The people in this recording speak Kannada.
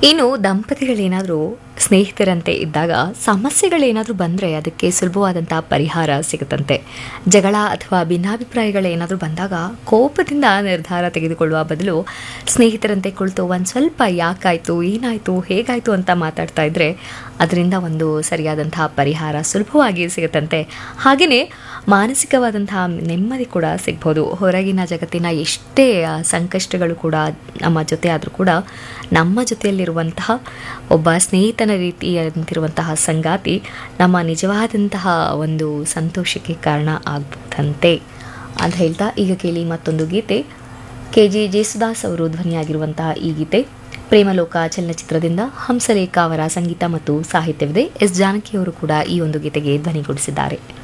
ಇನ್ನು ದಂಪತಿಗಳೇನಾದರೂ ಸ್ನೇಹಿತರಂತೆ ಇದ್ದಾಗ ಸಮಸ್ಯೆಗಳೇನಾದರೂ ಬಂದರೆ ಅದಕ್ಕೆ ಸುಲಭವಾದಂಥ ಪರಿಹಾರ ಸಿಗುತ್ತಂತೆ ಜಗಳ ಅಥವಾ ಭಿನ್ನಾಭಿಪ್ರಾಯಗಳೇನಾದರೂ ಬಂದಾಗ ಕೋಪದಿಂದ ನಿರ್ಧಾರ ತೆಗೆದುಕೊಳ್ಳುವ ಬದಲು ಸ್ನೇಹಿತರಂತೆ ಕುಳಿತು ಒಂದು ಸ್ವಲ್ಪ ಯಾಕಾಯಿತು ಏನಾಯಿತು ಹೇಗಾಯಿತು ಅಂತ ಮಾತಾಡ್ತಾ ಇದ್ದರೆ ಅದರಿಂದ ಒಂದು ಸರಿಯಾದಂತಹ ಪರಿಹಾರ ಸುಲಭವಾಗಿ ಸಿಗುತ್ತಂತೆ ಹಾಗೆಯೇ ಮಾನಸಿಕವಾದಂತಹ ನೆಮ್ಮದಿ ಕೂಡ ಸಿಗ್ಬೋದು ಹೊರಗಿನ ಜಗತ್ತಿನ ಎಷ್ಟೇ ಆ, ಸಂಕಷ್ಟಗಳು ಕೂಡ ನಮ್ಮ ಜೊತೆ ಆದರೂ ಕೂಡ ನಮ್ಮ ಜೊತೆಯಲ್ಲಿರುವಂತಹ ಒಬ್ಬ ಸ್ನೇಹಿತನ ರೀತಿಯಂತಿರುವಂತಹ ಸಂಗಾತಿ ನಮ್ಮ ನಿಜವಾದಂತಹ ಒಂದು ಸಂತೋಷಕ್ಕೆ ಕಾರಣ ಆಗ್ಬೋದಂತೆ ಅಂತ ಹೇಳ್ತಾ ಈಗ ಕೇಳಿ ಮತ್ತೊಂದು ಗೀತೆ ಕೆ ಜಿ ಜೇಸುದಾಸ್ ಅವರು ಧ್ವನಿಯಾಗಿರುವಂತಹ ಈ ಗೀತೆ ಪ್ರೇಮಲೋಕ ಚಲನಚಿತ್ರದಿಂದ ಹಂಸಲೇಖ ಅವರ ಸಂಗೀತ ಮತ್ತು ಸಾಹಿತ್ಯವಿದೆ ಎಸ್ ಜಾನಕಿ ಅವರು ಕೂಡ ಈ ಒಂದು ಗೀತೆಗೆ ಧ್ವನಿಗೂಡಿಸಿದ್ದಾರೆ